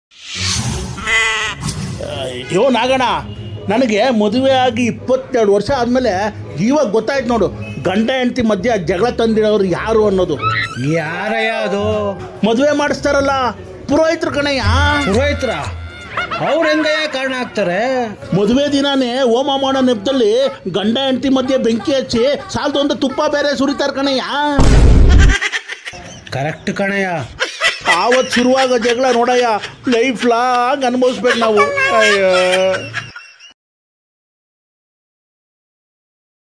ಅಯ್ಯೋ ನಾಗಣ್ಣ ನನಗೆ ಮದುವೆ ಆಗಿ ಇಪ್ಪತ್ತೆರಡು ವರ್ಷ ಆದಮೇಲೆ ಇವಾಗ ಗೊತ್ತಾಯ್ತು ನೋಡು ಗಂಡ ಹೆಂಡತಿ ಮಧ್ಯೆ ಜಗಳ ತಂದಿರೋರು ಯಾರು ಅನ್ನೋದು ಯಾರಯ್ಯ ಅದು ಮದುವೆ ಮಾಡಿಸ್ತಾರಲ್ಲ ಪುರೋಹಿತರು ಕಣಯ್ಯ ಪುರೋಹಿತ್ರ ಅವ್ರು ಹೆಂಗಯ್ಯ ಕಾರಣ ಆಗ್ತಾರೆ ಮದುವೆ ದಿನಾನೇ ಹೋಮ ಮಾಡೋ ನೆಪದಲ್ಲಿ ಗಂಡ ಹೆಂಡತಿ ಮಧ್ಯೆ ಬೆಂಕಿ ಹಚ್ಚಿ ಸಾಲದೊಂದು ತುಪ್ಪ ಬೇರೆ ಸುರಿತಾರ ಕಣಯ್ಯ ಕರೆಕ್ಟ್ ಕಣಯ್ಯ ಆವತ್ತು ಶುರುವಾಗ ಜಗಳ ನೋಡಯ್ಯ ಲೈಫ್ ಲಾಂಗ್ ಅನುಭವಿಸ್ಬೇಕು ನಾವು ಅಯ್ಯೋ